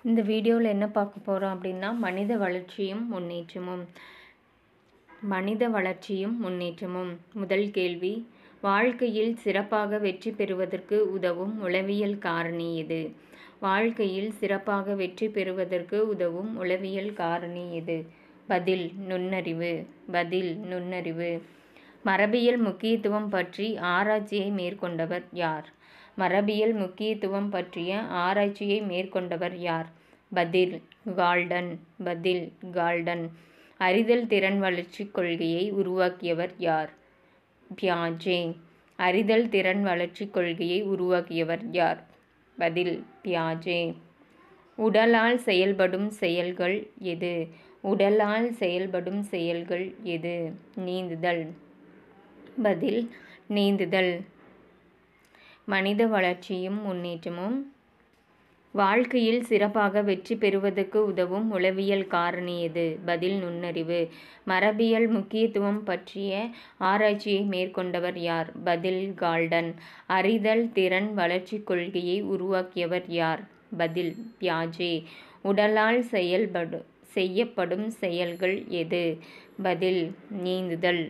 இந்த வீடியோவில் என்ன பார்க்க போகிறோம் அப்படின்னா மனித வளர்ச்சியும் முன்னேற்றமும் மனித வளர்ச்சியும் முன்னேற்றமும் முதல் கேள்வி வாழ்க்கையில் சிறப்பாக வெற்றி பெறுவதற்கு உதவும் உளவியல் காரணி எது வாழ்க்கையில் சிறப்பாக வெற்றி பெறுவதற்கு உதவும் உளவியல் காரணி எது பதில் நுண்ணறிவு பதில் நுண்ணறிவு மரபியல் முக்கியத்துவம் பற்றி ஆராய்ச்சியை மேற்கொண்டவர் யார் மரபியல் முக்கியத்துவம் பற்றிய ஆராய்ச்சியை மேற்கொண்டவர் யார் பதில் கால்டன் பதில் கால்டன் அறிதல் திறன் வளர்ச்சி கொள்கையை உருவாக்கியவர் யார் பியாஜே அறிதல் திறன் வளர்ச்சி கொள்கையை உருவாக்கியவர் யார் பதில் பியாஜே உடலால் செயல்படும் செயல்கள் எது உடலால் செயல்படும் செயல்கள் எது நீந்துதல் பதில் நீந்துதல் மனித வளர்ச்சியும் முன்னேற்றமும் வாழ்க்கையில் சிறப்பாக வெற்றி பெறுவதற்கு உதவும் உளவியல் காரணி எது பதில் நுண்ணறிவு மரபியல் முக்கியத்துவம் பற்றிய ஆராய்ச்சியை மேற்கொண்டவர் யார் பதில் கால்டன் அறிதல் திறன் வளர்ச்சி கொள்கையை உருவாக்கியவர் யார் பதில் பியாஜே உடலால் செயல்படு செய்யப்படும் செயல்கள் எது பதில் நீந்துதல்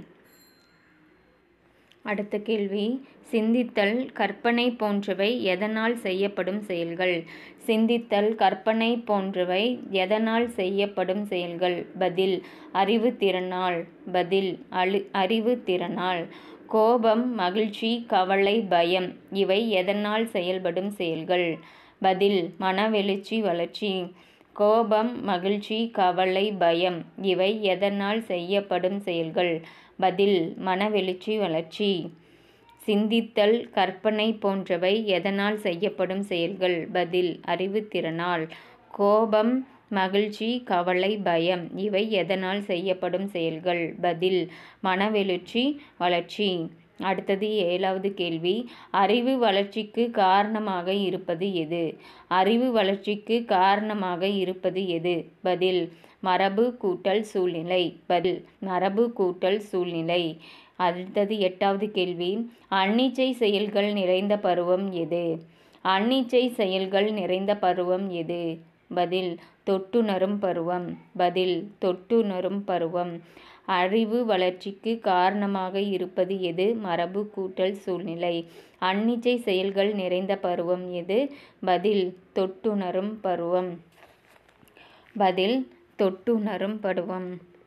அடுத்த கேள்வி சிந்தித்தல் கற்பனை போன்றவை எதனால் செய்யப்படும் செயல்கள் சிந்தித்தல் கற்பனை போன்றவை எதனால் செய்யப்படும் செயல்கள் பதில் அறிவு திறனால் பதில் அழு அறிவு திறனால் கோபம் மகிழ்ச்சி கவலை பயம் இவை எதனால் செயல்படும் செயல்கள் பதில் மனவெழுச்சி வளர்ச்சி கோபம் மகிழ்ச்சி கவலை பயம் இவை எதனால் செய்யப்படும் செயல்கள் பதில் மனவெழுச்சி வளர்ச்சி சிந்தித்தல் கற்பனை போன்றவை எதனால் செய்யப்படும் செயல்கள் பதில் அறிவுத்திறனால் கோபம் மகிழ்ச்சி கவலை பயம் இவை எதனால் செய்யப்படும் செயல்கள் பதில் மனவெழுச்சி வளர்ச்சி அடுத்தது ஏழாவது கேள்வி அறிவு வளர்ச்சிக்கு காரணமாக இருப்பது எது அறிவு வளர்ச்சிக்கு காரணமாக இருப்பது எது பதில் மரபு கூட்டல் சூழ்நிலை பதில் மரபு கூட்டல் சூழ்நிலை அடுத்தது எட்டாவது கேள்வி அன்னிச்சை செயல்கள் நிறைந்த பருவம் எது அன்னிச்சை செயல்கள் நிறைந்த பருவம் எது பதில் தொட்டுணரும் பருவம் பதில் தொட்டுணரும் பருவம் அறிவு வளர்ச்சிக்கு காரணமாக இருப்பது எது மரபு கூட்டல் சூழ்நிலை அன்னிச்சை செயல்கள் நிறைந்த பருவம் எது பதில் தொட்டுணரும் பருவம் பதில் தொட்டுணரும் பருவம்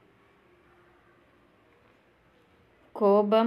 கோபம்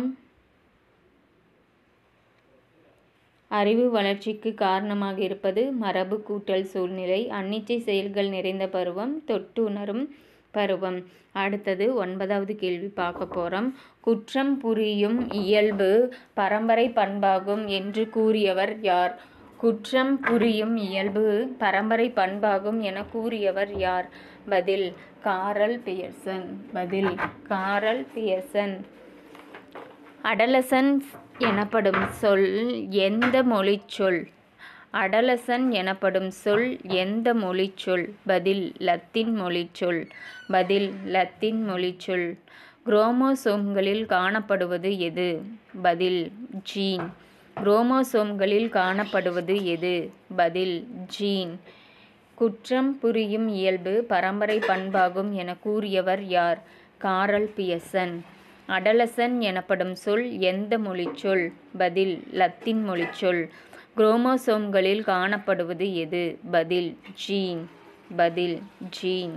அறிவு வளர்ச்சிக்கு காரணமாக இருப்பது மரபு கூட்டல் சூழ்நிலை அன்னிச்சை செயல்கள் நிறைந்த பருவம் தொட்டு உணரும் பருவம் அடுத்தது ஒன்பதாவது கேள்வி பார்க்க போகிறோம் குற்றம் புரியும் இயல்பு பரம்பரை பண்பாகும் என்று கூறியவர் யார் குற்றம் புரியும் இயல்பு பரம்பரை பண்பாகும் என கூறியவர் யார் பதில் காரல் பியர்சன் பதில் காரல் பியர்சன் அடலசன்ஸ் எனப்படும் சொல் எந்த மொழிச்சொல் அடலசன் எனப்படும் சொல் எந்த மொழிச்சொல் பதில் லத்தீன் மொழிச்சொல் பதில் லத்தீன் மொழிச்சொல் குரோமோசோம்களில் காணப்படுவது எது பதில் ஜீன் குரோமோசோம்களில் காணப்படுவது எது பதில் ஜீன் குற்றம் புரியும் இயல்பு பரம்பரை பண்பாகும் என கூறியவர் யார் காரல் பியசன் அடலசன் எனப்படும் சொல் எந்த மொழிச்சொல் பதில் லத்தீன் மொழிச்சொல் குரோமோசோம்களில் காணப்படுவது எது பதில் ஜீன் பதில் ஜீன்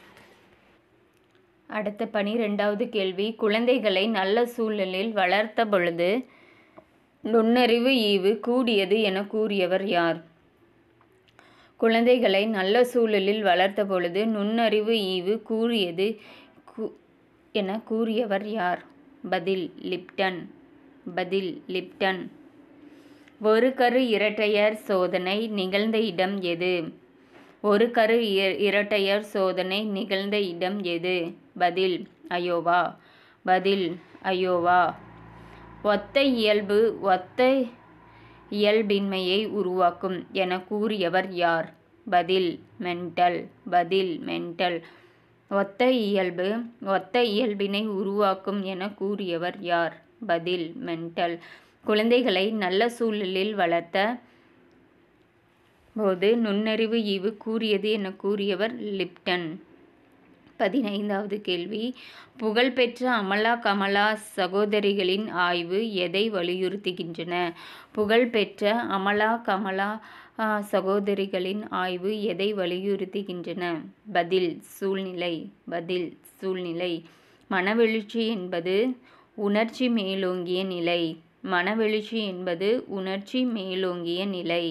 அடுத்த பனிரெண்டாவது கேள்வி குழந்தைகளை நல்ல சூழலில் வளர்த்த பொழுது நுண்ணறிவு ஈவு கூடியது என கூறியவர் யார் குழந்தைகளை நல்ல சூழலில் வளர்த்த பொழுது நுண்ணறிவு ஈவு கூறியது என கூறியவர் யார் பதில் லிப்டன் பதில் லிப்டன் ஒரு கரு இரட்டையர் சோதனை நிகழ்ந்த இடம் எது ஒரு கரு இரட்டையர் சோதனை நிகழ்ந்த இடம் எது பதில் அயோவா பதில் அயோவா ஒத்த இயல்பு ஒத்த இயல்பின்மையை உருவாக்கும் என கூறியவர் யார் பதில் மென்டல் பதில் மென்டல் ஒத்த இயல்பு ஒத்த இயல்பினை உருவாக்கும் என கூறியவர் யார் பதில் மென்டல் குழந்தைகளை நல்ல சூழலில் வளர்த்த போது நுண்ணறிவு ஈவு கூறியது என கூறியவர் லிப்டன் பதினைந்தாவது கேள்வி புகழ்பெற்ற அமலா கமலா சகோதரிகளின் ஆய்வு எதை வலியுறுத்துகின்றன புகழ்பெற்ற அமலா கமலா சகோதரிகளின் ஆய்வு எதை வலியுறுத்துகின்றன பதில் சூழ்நிலை பதில் சூழ்நிலை மனவெழுச்சி என்பது உணர்ச்சி மேலோங்கிய நிலை மனவெழுச்சி என்பது உணர்ச்சி மேலோங்கிய நிலை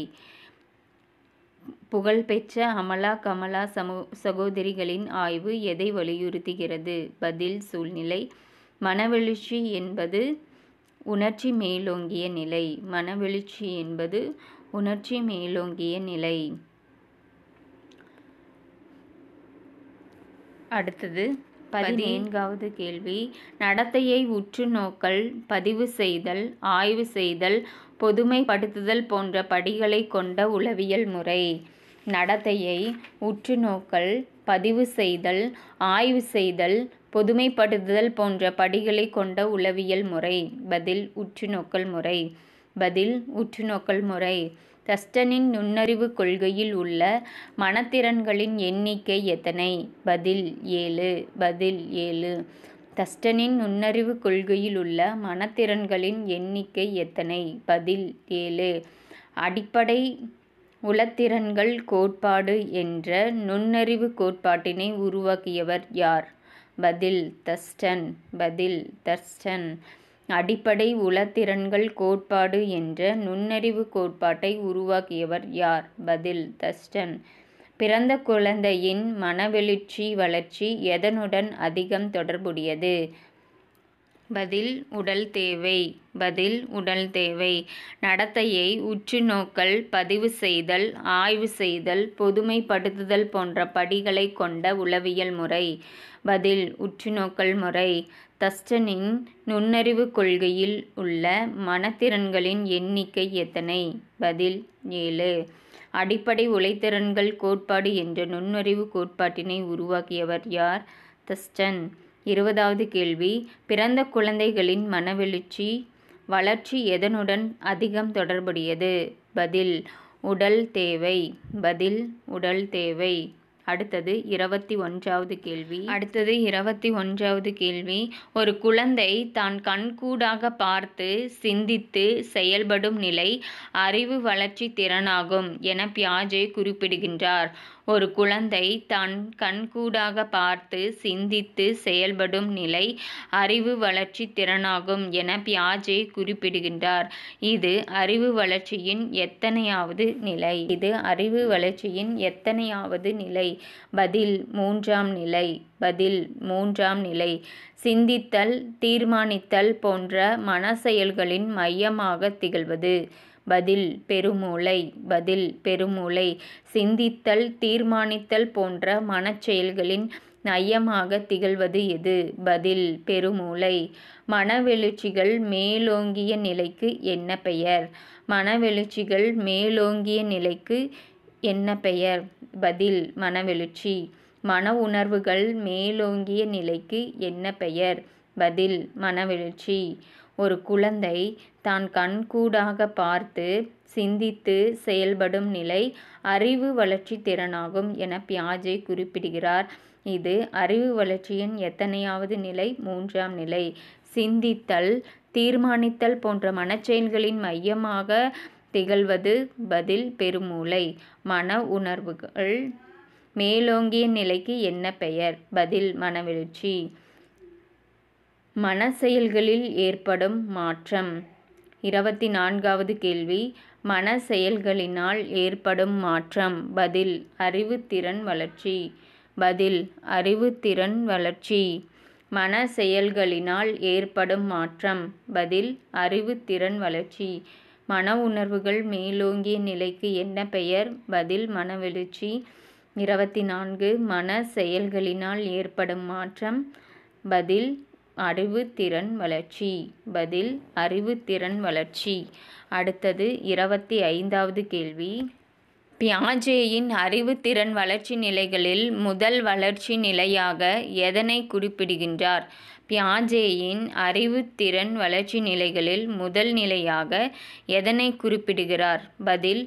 புகழ்பெற்ற அமலா கமலா சமோ சகோதரிகளின் ஆய்வு எதை வலியுறுத்துகிறது பதில் சூழ்நிலை மனவெழுச்சி என்பது உணர்ச்சி மேலோங்கிய நிலை மனவெழுச்சி என்பது உணர்ச்சி மேலோங்கிய நிலை அடுத்தது பதினான்காவது கேள்வி நடத்தையை உற்று நோக்கல் பதிவு செய்தல் ஆய்வு செய்தல் பொதுமைப்படுத்துதல் போன்ற படிகளை கொண்ட உளவியல் முறை நடத்தையை உற்று நோக்கல் பதிவு செய்தல் ஆய்வு செய்தல் பொதுமைப்படுத்துதல் போன்ற படிகளை கொண்ட உளவியல் முறை பதில் உற்றுநோக்கல் முறை பதில் உற்றுநோக்கல் முறை கஸ்டனின் நுண்ணறிவு கொள்கையில் உள்ள மனத்திறன்களின் எண்ணிக்கை எத்தனை பதில் ஏழு பதில் ஏழு கஸ்டனின் நுண்ணறிவு கொள்கையில் உள்ள மனத்திறன்களின் எண்ணிக்கை எத்தனை பதில் ஏழு அடிப்படை உளத்திறன்கள் கோட்பாடு என்ற நுண்ணறிவு கோட்பாட்டினை உருவாக்கியவர் யார் பதில் தஸ்டன் பதில் தஸ்டன் அடிப்படை உளத்திறன்கள் கோட்பாடு என்ற நுண்ணறிவு கோட்பாட்டை உருவாக்கியவர் யார் பதில் தஸ்டன் பிறந்த குழந்தையின் மனவெழுச்சி வளர்ச்சி எதனுடன் அதிகம் தொடர்புடையது பதில் உடல் தேவை பதில் உடல் தேவை நடத்தையை உற்று நோக்கல் பதிவு செய்தல் ஆய்வு செய்தல் பொதுமைப்படுத்துதல் போன்ற படிகளை கொண்ட உளவியல் முறை பதில் உற்றுநோக்கல் முறை தஸ்டனின் நுண்ணறிவு கொள்கையில் உள்ள மனத்திறன்களின் எண்ணிக்கை எத்தனை பதில் ஏழு அடிப்படை உழைத்திறன்கள் கோட்பாடு என்ற நுண்ணறிவு கோட்பாட்டினை உருவாக்கியவர் யார் தஸ்டன் இருபதாவது கேள்வி பிறந்த குழந்தைகளின் மனவெழுச்சி வளர்ச்சி எதனுடன் அதிகம் தொடர்புடையது பதில் உடல் தேவை பதில் உடல் தேவை அடுத்தது இருபத்தி ஒன்றாவது கேள்வி அடுத்தது இருபத்தி ஒன்றாவது கேள்வி ஒரு குழந்தை தான் கண்கூடாக பார்த்து சிந்தித்து செயல்படும் நிலை அறிவு வளர்ச்சி திறனாகும் என பியாஜே குறிப்பிடுகின்றார் ஒரு குழந்தை தான் கண்கூடாக பார்த்து சிந்தித்து செயல்படும் நிலை அறிவு வளர்ச்சி திறனாகும் என பியாஜே குறிப்பிடுகின்றார் இது அறிவு வளர்ச்சியின் எத்தனையாவது நிலை இது அறிவு வளர்ச்சியின் எத்தனையாவது நிலை பதில் மூன்றாம் நிலை பதில் மூன்றாம் நிலை சிந்தித்தல் தீர்மானித்தல் போன்ற மன செயல்களின் மையமாக திகழ்வது பதில் பெருமூளை பதில் பெருமூளை சிந்தித்தல் தீர்மானித்தல் போன்ற மனச்செயல்களின் மையமாக திகழ்வது எது பதில் பெருமூளை மனவெழுச்சிகள் மேலோங்கிய நிலைக்கு என்ன பெயர் மனவெழுச்சிகள் மேலோங்கிய நிலைக்கு என்ன பெயர் பதில் மனவெழுச்சி மன உணர்வுகள் மேலோங்கிய நிலைக்கு என்ன பெயர் பதில் மனவெழுச்சி ஒரு குழந்தை தான் கண்கூடாக பார்த்து சிந்தித்து செயல்படும் நிலை அறிவு வளர்ச்சி திறனாகும் என பியாஜே குறிப்பிடுகிறார் இது அறிவு வளர்ச்சியின் எத்தனையாவது நிலை மூன்றாம் நிலை சிந்தித்தல் தீர்மானித்தல் போன்ற மனச்செயல்களின் மையமாக திகழ்வது பதில் பெருமூளை மன உணர்வுகள் மேலோங்கிய நிலைக்கு என்ன பெயர் பதில் மனவெழுச்சி மன செயல்களில் ஏற்படும் மாற்றம் இருபத்தி நான்காவது கேள்வி மன செயல்களினால் ஏற்படும் மாற்றம் பதில் அறிவுத்திறன் வளர்ச்சி பதில் அறிவுத்திறன் வளர்ச்சி மன செயல்களினால் ஏற்படும் மாற்றம் பதில் அறிவுத்திறன் வளர்ச்சி மன உணர்வுகள் மேலோங்கிய நிலைக்கு என்ன பெயர் பதில் மனவெழுச்சி இருபத்தி நான்கு மன செயல்களினால் ஏற்படும் மாற்றம் பதில் அறிவுத்திறன் வளர்ச்சி பதில் அறிவுத்திறன் வளர்ச்சி அடுத்தது இருபத்தி ஐந்தாவது கேள்வி பியாஜேயின் அறிவுத்திறன் வளர்ச்சி நிலைகளில் முதல் வளர்ச்சி நிலையாக எதனை குறிப்பிடுகின்றார் பியாஜேயின் அறிவுத்திறன் வளர்ச்சி நிலைகளில் முதல் நிலையாக எதனை குறிப்பிடுகிறார் பதில்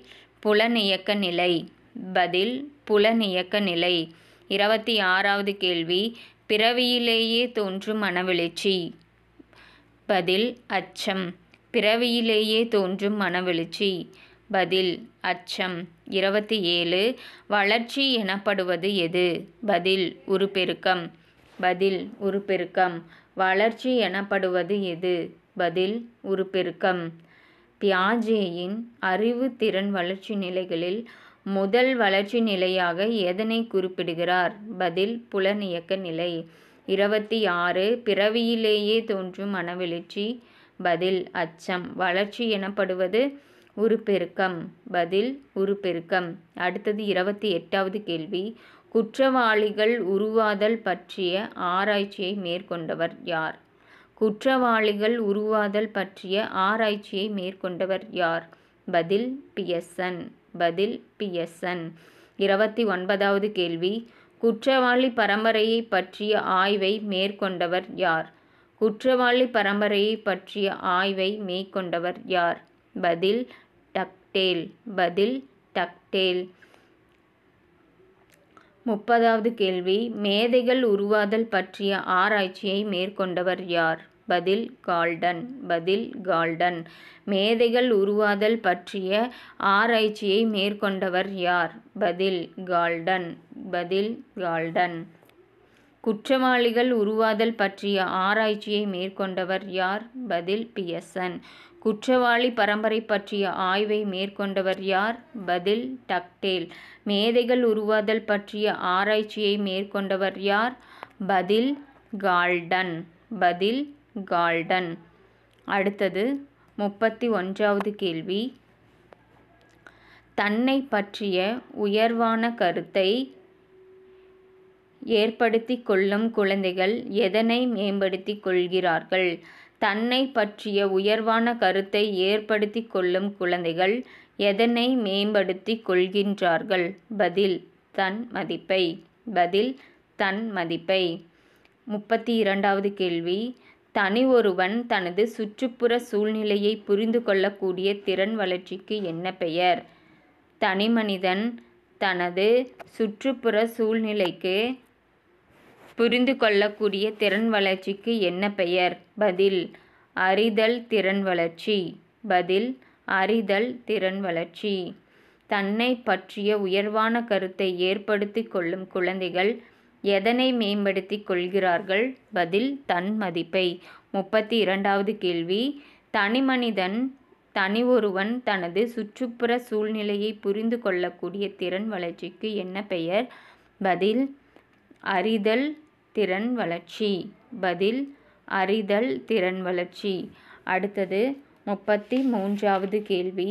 புலனியக்க நிலை பதில் புலனியக்க நிலை இருபத்தி ஆறாவது கேள்வி பிறவியிலேயே தோன்றும் மனவெழுச்சி பதில் அச்சம் பிறவியிலேயே தோன்றும் மனவெழுச்சி பதில் அச்சம் இருபத்தி ஏழு வளர்ச்சி எனப்படுவது எது பதில் உருப்பெருக்கம் பதில் உருப்பெருக்கம் வளர்ச்சி எனப்படுவது எது பதில் உருப்பெருக்கம் பியாஜேயின் அறிவு திறன் வளர்ச்சி நிலைகளில் முதல் வளர்ச்சி நிலையாக எதனை குறிப்பிடுகிறார் பதில் புலனியக்க நிலை இருபத்தி ஆறு பிறவியிலேயே தோன்றும் மனவெழுச்சி பதில் அச்சம் வளர்ச்சி எனப்படுவது உருப்பெருக்கம் பதில் உருப்பெருக்கம் அடுத்தது இருபத்தி எட்டாவது கேள்வி குற்றவாளிகள் உருவாதல் பற்றிய ஆராய்ச்சியை மேற்கொண்டவர் யார் குற்றவாளிகள் உருவாதல் பற்றிய ஆராய்ச்சியை மேற்கொண்டவர் யார் பதில் பியஸ்ஸன் பதில் பியஸ்ஸன் இருபத்தி ஒன்பதாவது கேள்வி குற்றவாளி பரம்பரையை பற்றிய ஆய்வை மேற்கொண்டவர் யார் குற்றவாளி பரம்பரையை பற்றிய ஆய்வை மேற்கொண்டவர் யார் பதில் டக்டேல் பதில் டக்டேல் முப்பதாவது கேள்வி மேதைகள் உருவாதல் பற்றிய ஆராய்ச்சியை மேற்கொண்டவர் யார் பதில் கால்டன் பதில் கால்டன் மேதைகள் உருவாதல் பற்றிய ஆராய்ச்சியை மேற்கொண்டவர் யார் பதில் கால்டன் பதில் கால்டன் குற்றவாளிகள் உருவாதல் பற்றிய ஆராய்ச்சியை மேற்கொண்டவர் யார் பதில் பியசன் குற்றவாளி பரம்பரை பற்றிய ஆய்வை மேற்கொண்டவர் யார் பதில் டக்டேல் மேதைகள் உருவாதல் பற்றிய ஆராய்ச்சியை மேற்கொண்டவர் யார் பதில் கால்டன் பதில் கால்டன் அடுத்தது முப்பத்தி ஒன்றாவது கேள்வி தன்னை பற்றிய உயர்வான கருத்தை ஏற்படுத்தி கொள்ளும் குழந்தைகள் எதனை மேம்படுத்தி கொள்கிறார்கள் தன்னை பற்றிய உயர்வான கருத்தை ஏற்படுத்தி கொள்ளும் குழந்தைகள் எதனை மேம்படுத்தி கொள்கின்றார்கள் பதில் தன் மதிப்பை பதில் தன் மதிப்பை முப்பத்தி இரண்டாவது கேள்வி தனி ஒருவன் தனது சுற்றுப்புற சூழ்நிலையை புரிந்து கொள்ளக்கூடிய திறன் வளர்ச்சிக்கு என்ன பெயர் தனிமனிதன் தனது சுற்றுப்புற சூழ்நிலைக்கு புரிந்து கொள்ளக்கூடிய திறன் வளர்ச்சிக்கு என்ன பெயர் பதில் அறிதல் திறன் வளர்ச்சி பதில் அறிதல் திறன் வளர்ச்சி தன்னை பற்றிய உயர்வான கருத்தை ஏற்படுத்தி கொள்ளும் குழந்தைகள் எதனை மேம்படுத்தி கொள்கிறார்கள் பதில் தன் மதிப்பை முப்பத்தி இரண்டாவது கேள்வி தனிமனிதன் தனி ஒருவன் தனது சுற்றுப்புற சூழ்நிலையை புரிந்து கொள்ளக்கூடிய திறன் வளர்ச்சிக்கு என்ன பெயர் பதில் அறிதல் திறன் வளர்ச்சி பதில் அறிதல் திறன் வளர்ச்சி அடுத்தது முப்பத்தி மூன்றாவது கேள்வி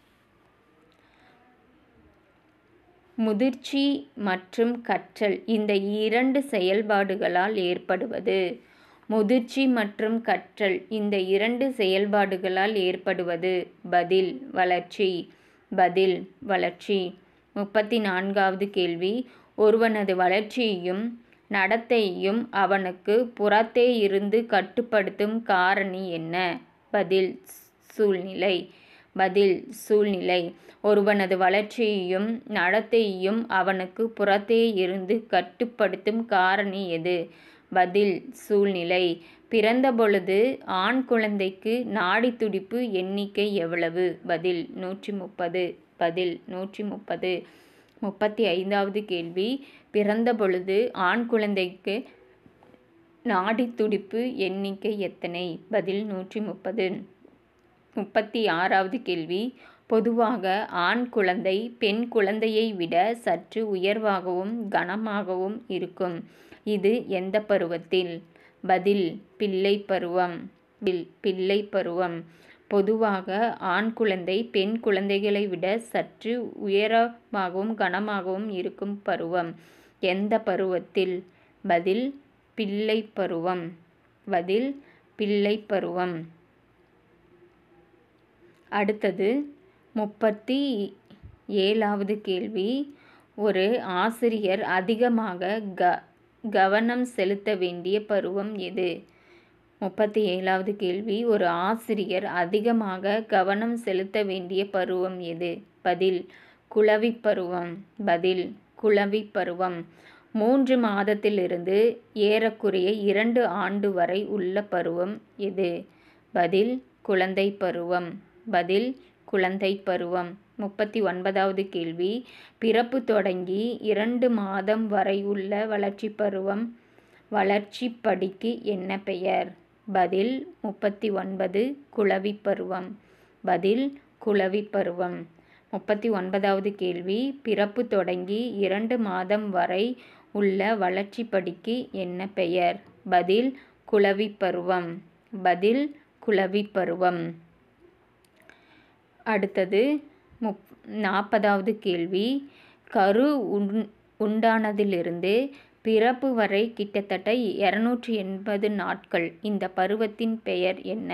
முதிர்ச்சி மற்றும் கற்றல் இந்த இரண்டு செயல்பாடுகளால் ஏற்படுவது முதிர்ச்சி மற்றும் கற்றல் இந்த இரண்டு செயல்பாடுகளால் ஏற்படுவது பதில் வளர்ச்சி பதில் வளர்ச்சி முப்பத்தி நான்காவது கேள்வி ஒருவனது வளர்ச்சியையும் நடத்தையையும் அவனுக்கு புறத்தே இருந்து கட்டுப்படுத்தும் காரணி என்ன பதில் சூழ்நிலை பதில் சூழ்நிலை ஒருவனது வளர்ச்சியையும் நடத்தையையும் அவனுக்கு புறத்தே இருந்து கட்டுப்படுத்தும் காரணி எது பதில் சூழ்நிலை பிறந்த பொழுது ஆண் குழந்தைக்கு நாடி துடிப்பு எண்ணிக்கை எவ்வளவு பதில் நூற்றி முப்பது பதில் நூற்றி முப்பது முப்பத்தி ஐந்தாவது கேள்வி பிறந்த பொழுது ஆண் குழந்தைக்கு நாடி துடிப்பு எண்ணிக்கை எத்தனை பதில் நூற்றி முப்பது முப்பத்தி ஆறாவது கேள்வி பொதுவாக ஆண் குழந்தை பெண் குழந்தையை விட சற்று உயர்வாகவும் கனமாகவும் இருக்கும் இது எந்த பருவத்தில் பதில் பிள்ளை பருவம் பிள்ளை பருவம் பொதுவாக ஆண் குழந்தை பெண் குழந்தைகளை விட சற்று உயரமாகவும் கனமாகவும் இருக்கும் பருவம் எந்த பருவத்தில் பதில் பிள்ளை பருவம் பதில் பிள்ளை பருவம் அடுத்தது முப்பத்தி ஏழாவது கேள்வி ஒரு ஆசிரியர் அதிகமாக க கவனம் செலுத்த வேண்டிய பருவம் எது முப்பத்தி ஏழாவது கேள்வி ஒரு ஆசிரியர் அதிகமாக கவனம் செலுத்த வேண்டிய பருவம் எது பதில் குளவிப் பருவம் பதில் குளவிப் பருவம் மூன்று மாதத்திலிருந்து ஏறக்குறைய இரண்டு ஆண்டு வரை உள்ள பருவம் எது பதில் குழந்தை பருவம் பதில் குழந்தை பருவம் முப்பத்தி ஒன்பதாவது கேள்வி பிறப்பு தொடங்கி இரண்டு மாதம் வரை உள்ள வளர்ச்சி பருவம் வளர்ச்சி படிக்கு என்ன பெயர் பதில் முப்பத்தி ஒன்பது குளவி பருவம் பதில் குளவி பருவம் முப்பத்தி ஒன்பதாவது கேள்வி பிறப்பு தொடங்கி இரண்டு மாதம் வரை உள்ள வளர்ச்சி படிக்கு என்ன பெயர் பதில் குளவி பருவம் பதில் குளவி பருவம் அடுத்தது முப் நாற்பதாவது கேள்வி கரு உண் உண்டானதிலிருந்து பிறப்பு வரை கிட்டத்தட்ட இரநூற்றி எண்பது நாட்கள் இந்த பருவத்தின் பெயர் என்ன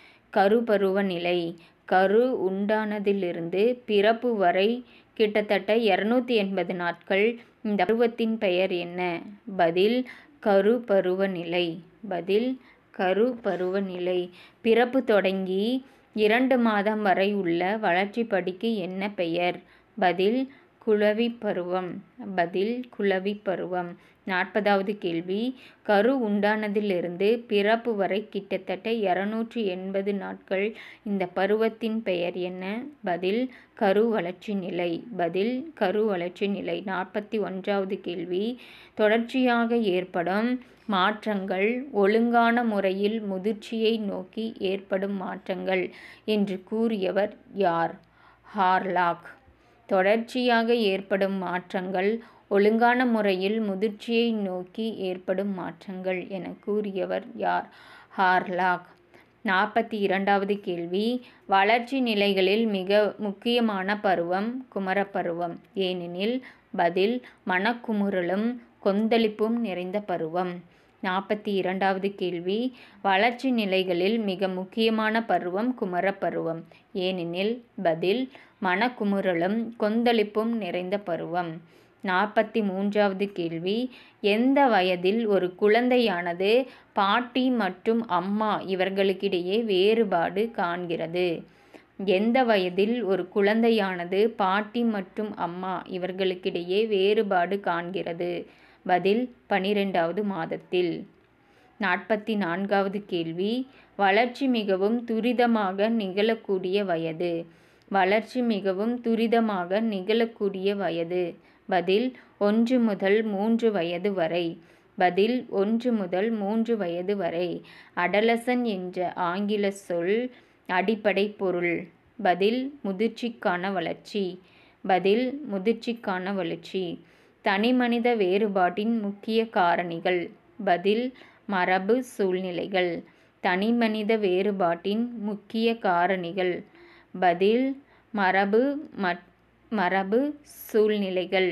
கருபருவ நிலை கரு உண்டானதிலிருந்து பிறப்பு வரை கிட்டத்தட்ட இரநூத்தி எண்பது நாட்கள் இந்த பருவத்தின் பெயர் என்ன பதில் கரு பருவநிலை பதில் கரு பருவநிலை பிறப்பு தொடங்கி இரண்டு மாதம் வரை உள்ள வளர்ச்சி படிக்கு என்ன பெயர் பதில் குளவி பருவம் பதில் குளவி பருவம் நாற்பதாவது கேள்வி கரு உண்டானதிலிருந்து பிறப்பு வரை கிட்டத்தட்ட இரநூற்றி எண்பது நாட்கள் இந்த பருவத்தின் பெயர் என்ன பதில் கரு வளர்ச்சி நிலை பதில் கரு வளர்ச்சி நிலை நாற்பத்தி ஒன்றாவது கேள்வி தொடர்ச்சியாக ஏற்படும் மாற்றங்கள் ஒழுங்கான முறையில் முதிர்ச்சியை நோக்கி ஏற்படும் மாற்றங்கள் என்று கூறியவர் யார் ஹார்லாக் தொடர்ச்சியாக ஏற்படும் மாற்றங்கள் ஒழுங்கான முறையில் முதிர்ச்சியை நோக்கி ஏற்படும் மாற்றங்கள் என கூறியவர் யார் ஹார்லாக் நாற்பத்தி இரண்டாவது கேள்வி வளர்ச்சி நிலைகளில் மிக முக்கியமான பருவம் குமரப்பருவம் ஏனெனில் பதில் மனக்குமுறலும் கொந்தளிப்பும் நிறைந்த பருவம் நாற்பத்தி இரண்டாவது கேள்வி வளர்ச்சி நிலைகளில் மிக முக்கியமான பருவம் குமரப்பருவம் ஏனெனில் பதில் மனக்குமுறலும் கொந்தளிப்பும் நிறைந்த பருவம் நாற்பத்தி மூன்றாவது கேள்வி எந்த வயதில் ஒரு குழந்தையானது பாட்டி மற்றும் அம்மா இவர்களுக்கிடையே வேறுபாடு காண்கிறது எந்த வயதில் ஒரு குழந்தையானது பாட்டி மற்றும் அம்மா இவர்களுக்கிடையே வேறுபாடு காண்கிறது பதில் பனிரெண்டாவது மாதத்தில் நாற்பத்தி நான்காவது கேள்வி வளர்ச்சி மிகவும் துரிதமாக நிகழக்கூடிய வயது வளர்ச்சி மிகவும் துரிதமாக நிகழக்கூடிய வயது பதில் ஒன்று முதல் மூன்று வயது வரை பதில் ஒன்று முதல் மூன்று வயது வரை அடலசன் என்ற ஆங்கில சொல் அடிப்படை பொருள் பதில் முதிர்ச்சிக்கான வளர்ச்சி பதில் முதிர்ச்சிக்கான வளர்ச்சி தனிமனித வேறுபாட்டின் முக்கிய காரணிகள் பதில் மரபு சூழ்நிலைகள் தனிமனித வேறுபாட்டின் முக்கிய காரணிகள் பதில் மரபு மரபு சூழ்நிலைகள்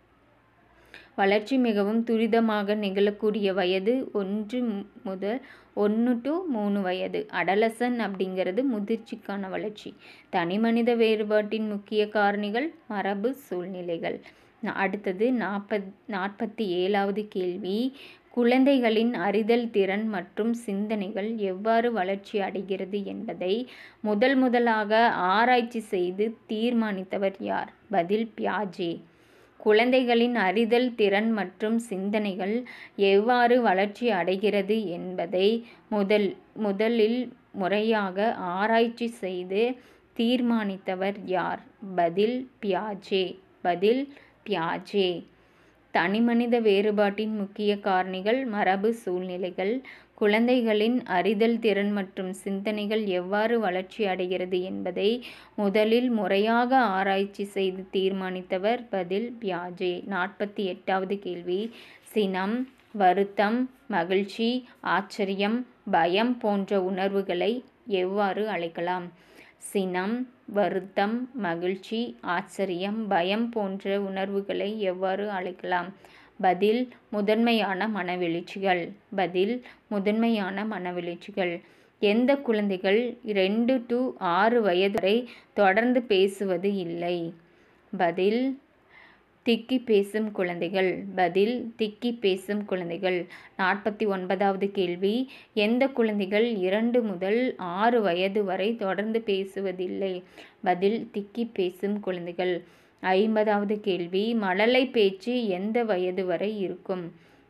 வளர்ச்சி மிகவும் துரிதமாக நிகழக்கூடிய வயது ஒன்று முதல் ஒன்று டு மூணு வயது அடலசன் அப்படிங்கிறது முதிர்ச்சிக்கான வளர்ச்சி தனிமனித வேறுபாட்டின் முக்கிய காரணிகள் மரபு சூழ்நிலைகள் அடுத்தது நாற்பத் நாற்பத்தி ஏழாவது கேள்வி குழந்தைகளின் அறிதல் திறன் மற்றும் சிந்தனைகள் எவ்வாறு வளர்ச்சி அடைகிறது என்பதை முதல் முதலாக ஆராய்ச்சி செய்து தீர்மானித்தவர் யார் பதில் பியாஜே குழந்தைகளின் அறிதல் திறன் மற்றும் சிந்தனைகள் எவ்வாறு வளர்ச்சி அடைகிறது என்பதை முதல் முதலில் முறையாக ஆராய்ச்சி செய்து தீர்மானித்தவர் யார் பதில் பியாஜே பதில் பியாஜே தனிமனித வேறுபாட்டின் முக்கிய காரணிகள் மரபு சூழ்நிலைகள் குழந்தைகளின் அறிதல் திறன் மற்றும் சிந்தனைகள் எவ்வாறு வளர்ச்சி அடைகிறது என்பதை முதலில் முறையாக ஆராய்ச்சி செய்து தீர்மானித்தவர் பதில் பியாஜே நாற்பத்தி எட்டாவது கேள்வி சினம் வருத்தம் மகிழ்ச்சி ஆச்சரியம் பயம் போன்ற உணர்வுகளை எவ்வாறு அழைக்கலாம் சினம் வருத்தம் மகிழ்ச்சி ஆச்சரியம் பயம் போன்ற உணர்வுகளை எவ்வாறு அழைக்கலாம் பதில் முதன்மையான மனவெழுச்சிகள் பதில் முதன்மையான மனவெழுச்சிகள் எந்த குழந்தைகள் ரெண்டு டு ஆறு வயது வரை தொடர்ந்து பேசுவது இல்லை பதில் திக்கி பேசும் குழந்தைகள் பதில் திக்கி பேசும் குழந்தைகள் நாற்பத்தி ஒன்பதாவது கேள்வி எந்த குழந்தைகள் இரண்டு முதல் ஆறு வயது வரை தொடர்ந்து பேசுவதில்லை பதில் திக்கி பேசும் குழந்தைகள் ஐம்பதாவது கேள்வி மழலை பேச்சு எந்த வயது வரை இருக்கும்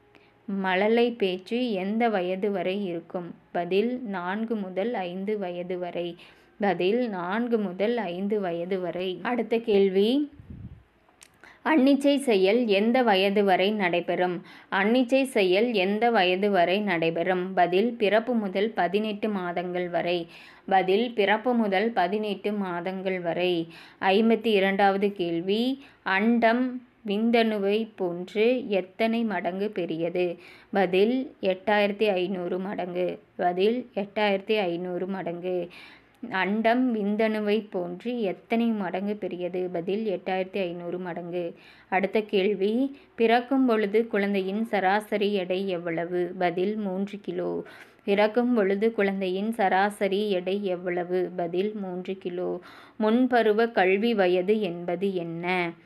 மழலை பேச்சு எந்த வயது வரை இருக்கும் பதில் நான்கு முதல் ஐந்து வயது வரை பதில் நான்கு முதல் ஐந்து வயது வரை அடுத்த கேள்வி அன்னிச்சை செயல் எந்த வயது வரை நடைபெறும் அன்னிச்சை செயல் எந்த வயது வரை நடைபெறும் பதில் பிறப்பு முதல் பதினெட்டு மாதங்கள் வரை பதில் பிறப்பு முதல் பதினெட்டு மாதங்கள் வரை ஐம்பத்தி இரண்டாவது கேள்வி அண்டம் விந்தணுவை போன்று எத்தனை மடங்கு பெரியது பதில் எட்டாயிரத்தி ஐநூறு மடங்கு பதில் எட்டாயிரத்தி ஐநூறு மடங்கு அண்டம் விந்தணுவை போன்று எத்தனை மடங்கு பெரியது பதில் எட்டாயிரத்தி ஐநூறு மடங்கு அடுத்த கேள்வி பிறக்கும் பொழுது குழந்தையின் சராசரி எடை எவ்வளவு பதில் மூன்று கிலோ பிறக்கும் பொழுது குழந்தையின் சராசரி எடை எவ்வளவு பதில் மூன்று கிலோ முன்பருவ கல்வி வயது என்பது என்ன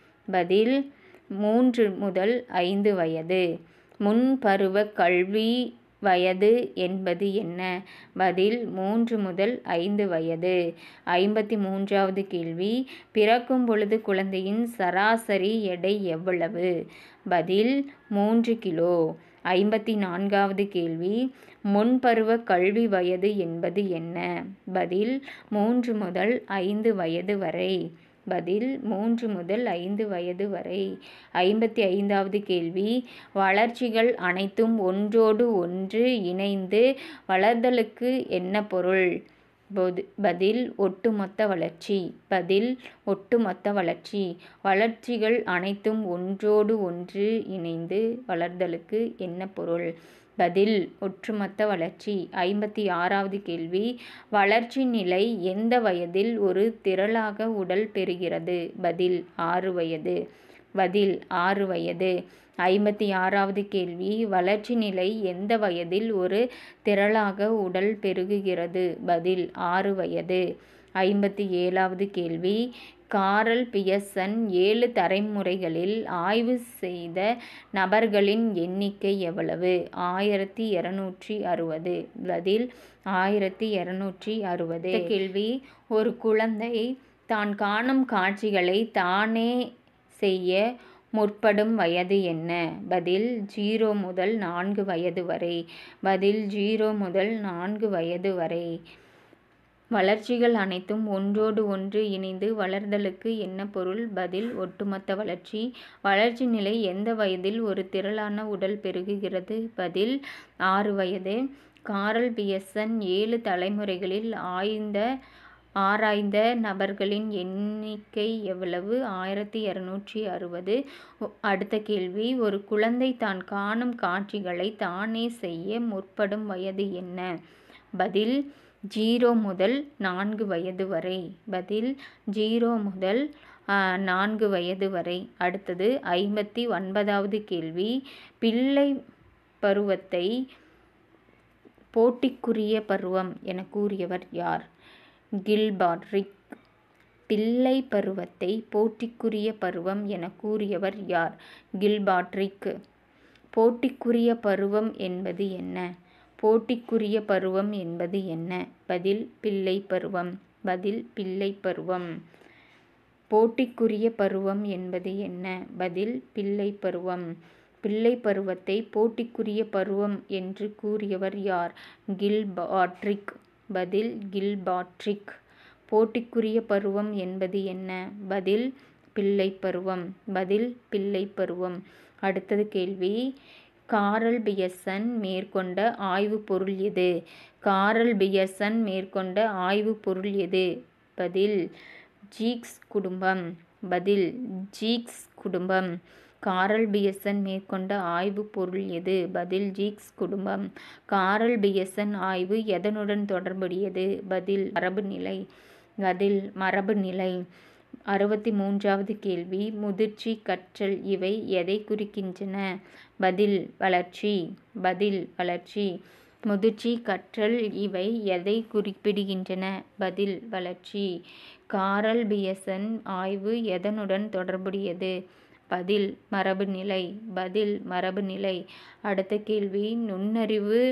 பதில் மூன்று முதல் ஐந்து வயது முன்பருவ கல்வி வயது என்பது என்ன பதில் மூன்று முதல் ஐந்து வயது ஐம்பத்தி மூன்றாவது கேள்வி பிறக்கும் பொழுது குழந்தையின் சராசரி எடை எவ்வளவு பதில் மூன்று கிலோ ஐம்பத்தி நான்காவது கேள்வி முன்பருவ கல்வி வயது என்பது என்ன பதில் மூன்று முதல் ஐந்து வயது வரை பதில் மூன்று முதல் ஐந்து வயது வரை ஐம்பத்தி ஐந்தாவது கேள்வி வளர்ச்சிகள் அனைத்தும் ஒன்றோடு ஒன்று இணைந்து வளர்தலுக்கு என்ன பொருள் பொது பதில் ஒட்டுமொத்த வளர்ச்சி பதில் ஒட்டுமொத்த வளர்ச்சி வளர்ச்சிகள் அனைத்தும் ஒன்றோடு ஒன்று இணைந்து வளர்தலுக்கு என்ன பொருள் பதில் ஒட்டுமொத்த வளர்ச்சி ஐம்பத்தி ஆறாவது கேள்வி வளர்ச்சி நிலை எந்த வயதில் ஒரு திரளாக உடல் பெறுகிறது பதில் ஆறு வயது பதில் ஆறு வயது ஐம்பத்தி ஆறாவது கேள்வி வளர்ச்சி நிலை எந்த வயதில் ஒரு திரளாக உடல் பெருகுகிறது பதில் ஆறு வயது ஐம்பத்தி ஏழாவது கேள்வி காரல் பியர்சன் ஏழு தலைமுறைகளில் ஆய்வு செய்த நபர்களின் எண்ணிக்கை எவ்வளவு ஆயிரத்தி இரநூற்றி அறுபது பதில் ஆயிரத்தி இரநூற்றி அறுபது கேள்வி ஒரு குழந்தை தான் காணும் காட்சிகளை தானே செய்ய முற்படும் வயது என்ன பதில் ஜீரோ முதல் நான்கு வயது வரை பதில் ஜீரோ முதல் நான்கு வயது வரை வளர்ச்சிகள் அனைத்தும் ஒன்றோடு ஒன்று இணைந்து வளர்தலுக்கு என்ன பொருள் பதில் ஒட்டுமொத்த வளர்ச்சி வளர்ச்சி நிலை எந்த வயதில் ஒரு திரளான உடல் பெருகுகிறது பதில் ஆறு வயது காரல் பியர்சன் ஏழு தலைமுறைகளில் ஆய்ந்த ஆராய்ந்த நபர்களின் எண்ணிக்கை எவ்வளவு ஆயிரத்தி இரநூற்றி அறுபது அடுத்த கேள்வி ஒரு குழந்தை தான் காணும் காட்சிகளை தானே செய்ய முற்படும் வயது என்ன பதில் ஜீரோ முதல் நான்கு வயது வரை பதில் ஜீரோ முதல் நான்கு வயது வரை அடுத்தது ஐம்பத்தி ஒன்பதாவது கேள்வி பிள்ளை பருவத்தை போட்டிக்குரிய பருவம் என கூறியவர் யார் கில்பாட்ரிக் பிள்ளை பருவத்தை போட்டிக்குரிய பருவம் என கூறியவர் யார் கில்பாட்ரிக் போட்டிக்குரிய பருவம் என்பது என்ன போட்டிக்குரிய பருவம் என்பது என்ன பதில் பிள்ளை பருவம் பதில் பிள்ளை பருவம் போட்டிக்குரிய பருவம் என்பது என்ன பதில் பிள்ளை பருவம் பிள்ளை பருவத்தை போட்டிக்குரிய பருவம் என்று கூறியவர் யார் கில்பாட்ரிக் பதில் கில்பாட்ரிக் போட்டிக்குரிய பருவம் என்பது என்ன பதில் பிள்ளை பருவம் பதில் பிள்ளை பருவம் அடுத்தது கேள்வி காரல் பியர்சன் மேற்கொண்ட ஆய்வு பொருள் எது காரல் பியர்சன் மேற்கொண்ட ஆய்வு பொருள் எது பதில் ஜீக்ஸ் குடும்பம் பதில் ஜீக்ஸ் குடும்பம் காரல் பியர்சன் மேற்கொண்ட ஆய்வு பொருள் எது பதில் ஜீக்ஸ் குடும்பம் காரல் பியர்சன் ஆய்வு எதனுடன் தொடர்புடையது பதில் மரபு நிலை பதில் மரபு நிலை அறுபத்தி மூன்றாவது கேள்வி முதிர்ச்சி கற்றல் இவை எதை குறிக்கின்றன பதில் வளர்ச்சி பதில் வளர்ச்சி முதிர்ச்சி கற்றல் இவை எதை குறிப்பிடுகின்றன பதில் வளர்ச்சி காரல் பியர்சன் ஆய்வு எதனுடன் தொடர்புடையது பதில் மரபு நிலை பதில் மரபு நிலை அடுத்த கேள்வி நுண்ணறிவு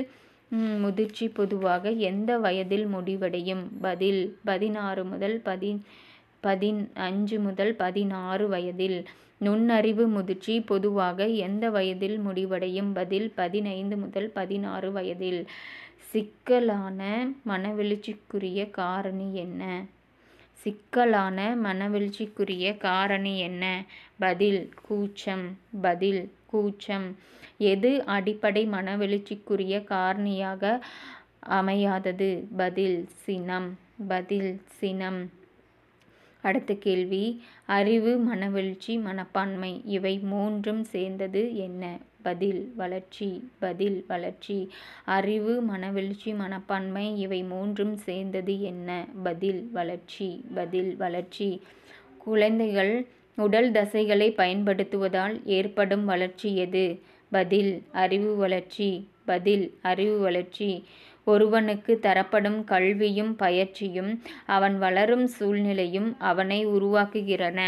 முதிர்ச்சி பொதுவாக எந்த வயதில் முடிவடையும் பதில் பதினாறு முதல் பதி பதின் அஞ்சு முதல் பதினாறு வயதில் நுண்ணறிவு முதிர்ச்சி பொதுவாக எந்த வயதில் முடிவடையும் பதில் பதினைந்து முதல் பதினாறு வயதில் சிக்கலான மனவெழுச்சிக்குரிய காரணி என்ன சிக்கலான மனவெழுச்சிக்குரிய காரணி என்ன பதில் கூச்சம் பதில் கூச்சம் எது அடிப்படை மனவெழுச்சிக்குரிய காரணியாக அமையாதது பதில் சினம் பதில் சினம் அடுத்த கேள்வி அறிவு மனவெழுச்சி மனப்பான்மை இவை மூன்றும் சேர்ந்தது என்ன பதில் வளர்ச்சி பதில் வளர்ச்சி அறிவு மனவெழுச்சி மனப்பான்மை இவை மூன்றும் சேர்ந்தது என்ன பதில் வளர்ச்சி பதில் வளர்ச்சி குழந்தைகள் உடல் தசைகளை பயன்படுத்துவதால் ஏற்படும் வளர்ச்சி எது பதில் அறிவு வளர்ச்சி பதில் அறிவு வளர்ச்சி ஒருவனுக்கு தரப்படும் கல்வியும் பயிற்சியும் அவன் வளரும் சூழ்நிலையும் அவனை உருவாக்குகிறன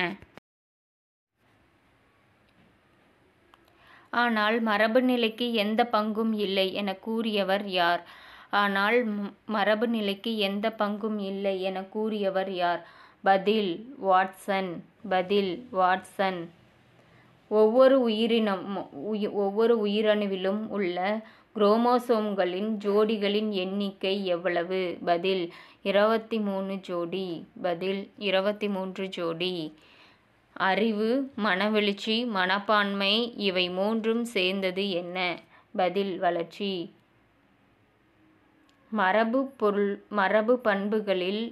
ஆனால் மரபு நிலைக்கு எந்த பங்கும் இல்லை என கூறியவர் யார் ஆனால் மரபு நிலைக்கு எந்த பங்கும் இல்லை என கூறியவர் யார் பதில் வாட்சன் பதில் வாட்சன் ஒவ்வொரு உயிரினம் ஒவ்வொரு உயிரணுவிலும் உள்ள குரோமோசோம்களின் ஜோடிகளின் எண்ணிக்கை எவ்வளவு பதில் இருபத்தி மூணு ஜோடி பதில் இருபத்தி மூன்று ஜோடி அறிவு மனவெழுச்சி மனப்பான்மை இவை மூன்றும் சேர்ந்தது என்ன பதில் வளர்ச்சி மரபு பொருள் மரபு பண்புகளில்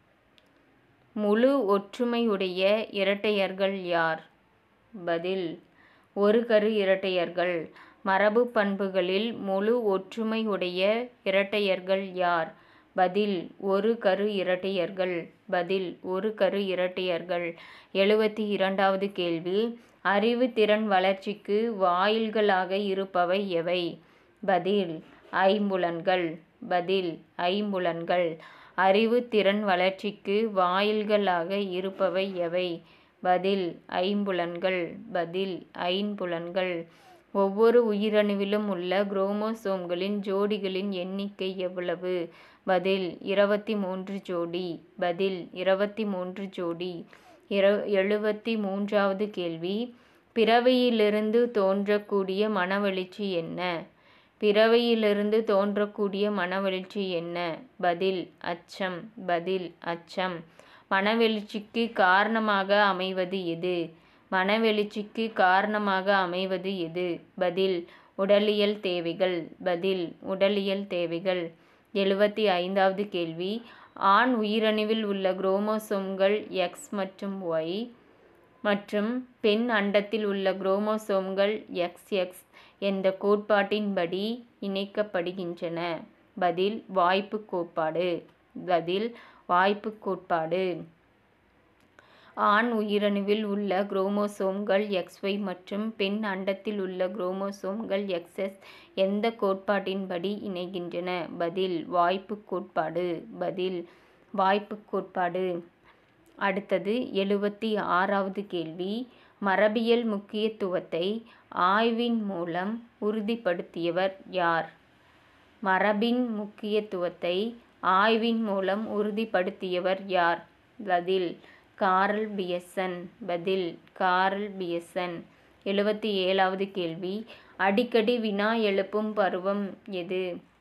முழு ஒற்றுமையுடைய இரட்டையர்கள் யார் பதில் ஒரு கரு இரட்டையர்கள் மரபு பண்புகளில் முழு ஒற்றுமையுடைய இரட்டையர்கள் யார் பதில் ஒரு கரு இரட்டையர்கள் பதில் ஒரு கரு இரட்டையர்கள் எழுபத்தி இரண்டாவது கேள்வி அறிவு திறன் வளர்ச்சிக்கு வாயில்களாக இருப்பவை எவை பதில் ஐம்புலன்கள் பதில் ஐம்புலன்கள் அறிவு திறன் வளர்ச்சிக்கு வாயில்களாக இருப்பவை எவை பதில் ஐம்புலன்கள் பதில் ஐம்புலன்கள் ஒவ்வொரு உயிரணுவிலும் உள்ள குரோமோசோம்களின் ஜோடிகளின் எண்ணிக்கை எவ்வளவு பதில் இருபத்தி மூன்று ஜோடி பதில் இருபத்தி மூன்று ஜோடி இர எழுபத்தி மூன்றாவது கேள்வி பிறவியிலிருந்து தோன்றக்கூடிய மனவெழுச்சி என்ன பிறவியிலிருந்து தோன்றக்கூடிய மனவெழுச்சி என்ன பதில் அச்சம் பதில் அச்சம் மனவெழுச்சிக்கு காரணமாக அமைவது எது மனவெழுச்சிக்கு காரணமாக அமைவது எது பதில் உடலியல் தேவைகள் பதில் உடலியல் தேவைகள் எழுபத்தி ஐந்தாவது கேள்வி ஆண் உயிரணுவில் உள்ள குரோமோசோம்கள் எக்ஸ் மற்றும் ஒய் மற்றும் பெண் அண்டத்தில் உள்ள குரோமோசோம்கள் எக்ஸ் எக்ஸ் என்ற கோட்பாட்டின்படி இணைக்கப்படுகின்றன பதில் வாய்ப்பு கோட்பாடு பதில் வாய்ப்பு கோட்பாடு ஆண் உயிரணுவில் உள்ள குரோமோசோம்கள் எக்ஸ்ஒய் மற்றும் பெண் அண்டத்தில் உள்ள குரோமோசோம்கள் எக்ஸ்எஸ் எந்த கோட்பாட்டின்படி இணைகின்றன பதில் வாய்ப்பு கோட்பாடு பதில் வாய்ப்பு கோட்பாடு அடுத்தது எழுபத்தி ஆறாவது கேள்வி மரபியல் முக்கியத்துவத்தை ஆய்வின் மூலம் உறுதிப்படுத்தியவர் யார் மரபின் முக்கியத்துவத்தை ஆய்வின் மூலம் உறுதிப்படுத்தியவர் யார் பதில் காரல் பியசன் பதில் காரல் பியசன் எழுபத்தி ஏழாவது கேள்வி அடிக்கடி வினா எழுப்பும் பருவம் எது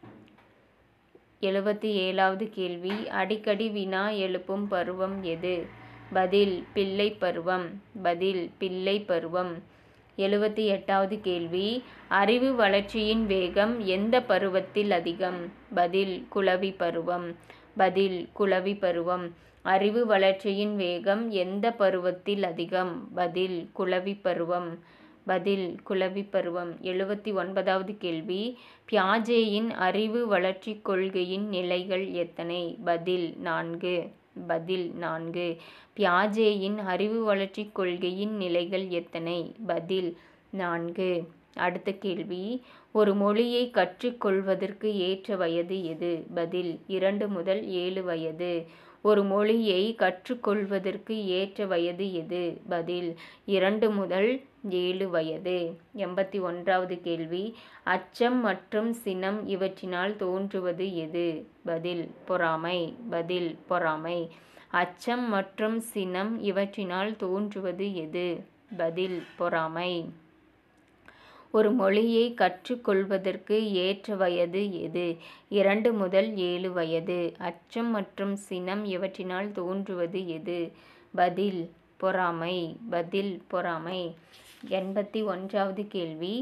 எழுபத்தி ஏழாவது கேள்வி அடிக்கடி வினா எழுப்பும் பருவம் எது பதில் பிள்ளை பருவம் பதில் பிள்ளை பருவம் எழுபத்தி எட்டாவது கேள்வி அறிவு வளர்ச்சியின் வேகம் எந்த பருவத்தில் அதிகம் பதில் குளவி பருவம் பதில் குளவி பருவம் அறிவு வளர்ச்சியின் வேகம் எந்த பருவத்தில் அதிகம் பதில் குளவி பருவம் பதில் குளவி பருவம் எழுபத்தி ஒன்பதாவது கேள்வி பியாஜேயின் அறிவு வளர்ச்சி கொள்கையின் நிலைகள் எத்தனை பதில் நான்கு பதில் நான்கு பியாஜேயின் அறிவு வளர்ச்சி கொள்கையின் நிலைகள் எத்தனை பதில் நான்கு அடுத்த கேள்வி ஒரு மொழியை கற்றுக்கொள்வதற்கு ஏற்ற வயது எது பதில் இரண்டு முதல் ஏழு வயது ஒரு மொழியை கற்றுக்கொள்வதற்கு ஏற்ற வயது எது பதில் இரண்டு முதல் ஏழு வயது எண்பத்தி ஒன்றாவது கேள்வி அச்சம் மற்றும் சினம் இவற்றினால் தோன்றுவது எது பதில் பொறாமை பதில் பொறாமை அச்சம் மற்றும் சினம் இவற்றினால் தோன்றுவது எது பதில் பொறாமை ஒரு மொழியை கற்றுக்கொள்வதற்கு ஏற்ற வயது எது இரண்டு முதல் ஏழு வயது அச்சம் மற்றும் சினம் இவற்றினால் தோன்றுவது எது பதில் பொறாமை பதில் பொறாமை எண்பத்தி ஒன்றாவது கேள்வி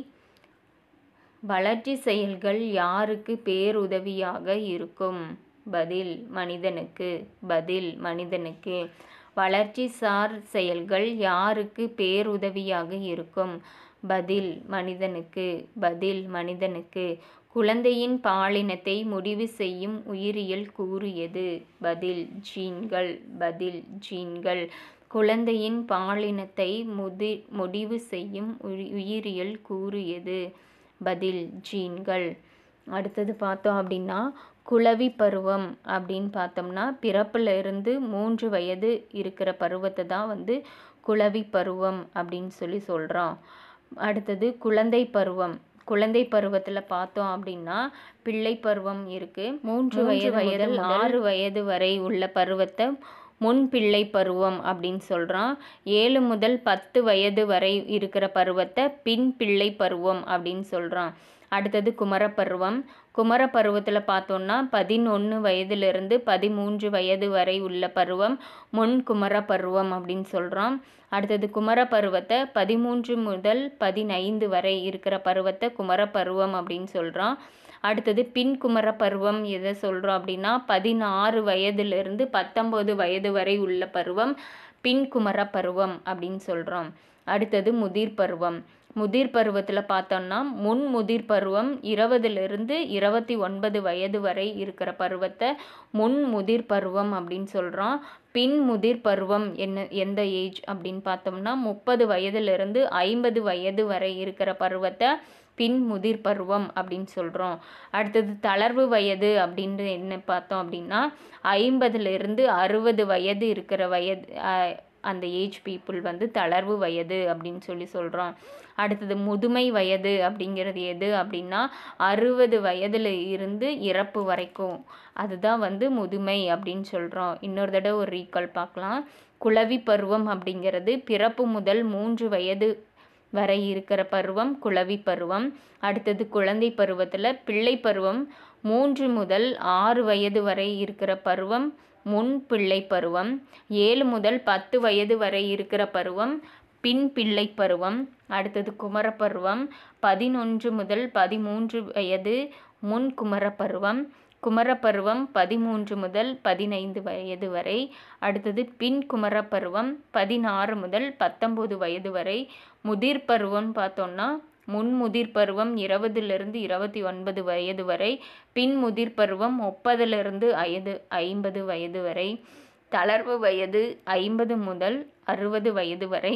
வளர்ச்சி செயல்கள் யாருக்கு பேருதவியாக இருக்கும் பதில் மனிதனுக்கு பதில் மனிதனுக்கு வளர்ச்சி சார் செயல்கள் யாருக்கு பேருதவியாக இருக்கும் பதில் மனிதனுக்கு பதில் மனிதனுக்கு குழந்தையின் பாலினத்தை முடிவு செய்யும் உயிரியல் கூறு எது பதில் ஜீன்கள் பதில் ஜீன்கள் குழந்தையின் பாலினத்தை முதி முடிவு செய்யும் உயிரியல் கூறு எது பதில் ஜீன்கள் அடுத்தது பார்த்தோம் அப்படின்னா குளவி பருவம் அப்படின்னு பார்த்தோம்னா பிறப்புல இருந்து மூன்று வயது இருக்கிற பருவத்தை தான் வந்து குளவி பருவம் அப்படின்னு சொல்லி சொல்கிறோம் அடுத்தது குழந்தை பருவம் குழந்தை பருவத்தில் பார்த்தோம் அப்படின்னா பிள்ளை பருவம் இருக்குது மூன்று வயது வயது ஆறு வயது வரை உள்ள பருவத்தை முன் பிள்ளை பருவம் அப்படின்னு சொல்கிறோம் ஏழு முதல் பத்து வயது வரை இருக்கிற பருவத்தை பின் பிள்ளை பருவம் அப்படின்னு சொல்கிறோம் அடுத்தது குமரப்பருவம் குமரப்பருவத்தில் பார்த்தோன்னா பதினொன்று வயதிலிருந்து பதிமூன்று வயது வரை உள்ள பருவம் முன் குமரப்பருவம் அப்படின்னு சொல்கிறோம் அடுத்தது குமரப்பருவத்தை பதிமூன்று முதல் பதினைந்து வரை இருக்கிற பருவத்தை குமரப்பருவம் அப்படின்னு சொல்கிறோம் அடுத்தது பின் குமர பருவம் எதை சொல்கிறோம் அப்படின்னா பதினாறு வயதிலிருந்து பத்தொம்போது வயது வரை உள்ள பருவம் பின் குமர பருவம் அப்படின்னு சொல்கிறோம் அடுத்தது முதிர் பருவம் முதிர் பருவத்தில் பார்த்தோம்னா முன் முதிர் பருவம் இருபதுலேருந்து இருபத்தி ஒன்பது வயது வரை இருக்கிற பருவத்தை முன் முதிர் பருவம் அப்படின்னு சொல்கிறோம் பின் முதிர் பருவம் என்ன எந்த ஏஜ் அப்படின்னு பார்த்தோம்னா முப்பது வயதுலேருந்து ஐம்பது வயது வரை இருக்கிற பருவத்தை பின் முதிர் பருவம் அப்படின்னு சொல்கிறோம் அடுத்தது தளர்வு வயது அப்படின்ட்டு என்ன பார்த்தோம் அப்படின்னா ஐம்பதுலேருந்து அறுபது வயது இருக்கிற வயது அந்த ஏஜ் பீப்புள் வந்து தளர்வு வயது அப்படின்னு சொல்லி சொல்கிறோம் அடுத்தது முதுமை வயது அப்படிங்கிறது எது அப்படின்னா அறுபது வயதில் இருந்து இறப்பு வரைக்கும் அதுதான் வந்து முதுமை அப்படின்னு சொல்கிறோம் இன்னொரு தடவை ஒரு ரீகால் பார்க்கலாம் குளவி பருவம் அப்படிங்கிறது பிறப்பு முதல் மூன்று வயது வரை இருக்கிற பருவம் குளவி பருவம் அடுத்தது குழந்தை பருவத்தில் பிள்ளை பருவம் மூன்று முதல் ஆறு வயது வரை இருக்கிற பருவம் முன் பிள்ளை பருவம் ஏழு முதல் பத்து வயது வரை இருக்கிற பருவம் பின் பிள்ளை பருவம் அடுத்தது குமரப்பருவம் பதினொன்று முதல் பதிமூன்று வயது முன் குமரப்பருவம் குமரப்பருவம் பதிமூன்று முதல் பதினைந்து வயது வரை அடுத்தது பின் குமரப்பருவம் பதினாறு முதல் பத்தொம்போது வயது வரை முதிர் பருவம் பார்த்தோன்னா முன் முதிர் பருவம் இருபதுலேருந்து இருபத்தி ஒன்பது வயது வரை பின் முதிர் பருவம் முப்பதுலேருந்து ஐந்து ஐம்பது வயது வரை தளர்வு வயது ஐம்பது முதல் அறுபது வயது வரை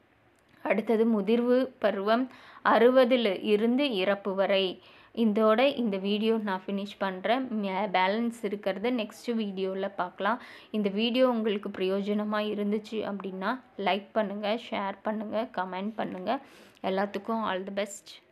அடுத்தது முதிர்வு பருவம் அறுபதில் இருந்து இறப்பு வரை இதோட இந்த வீடியோ நான் ஃபினிஷ் பண்ணுறேன் பேலன்ஸ் இருக்கிறத நெக்ஸ்ட் வீடியோவில் பார்க்கலாம் இந்த வீடியோ உங்களுக்கு பிரயோஜனமாக இருந்துச்சு அப்படின்னா லைக் பண்ணுங்கள் ஷேர் பண்ணுங்கள் கமெண்ட் பண்ணுங்கள் எல்லாத்துக்கும் ஆல் தி பெஸ்ட்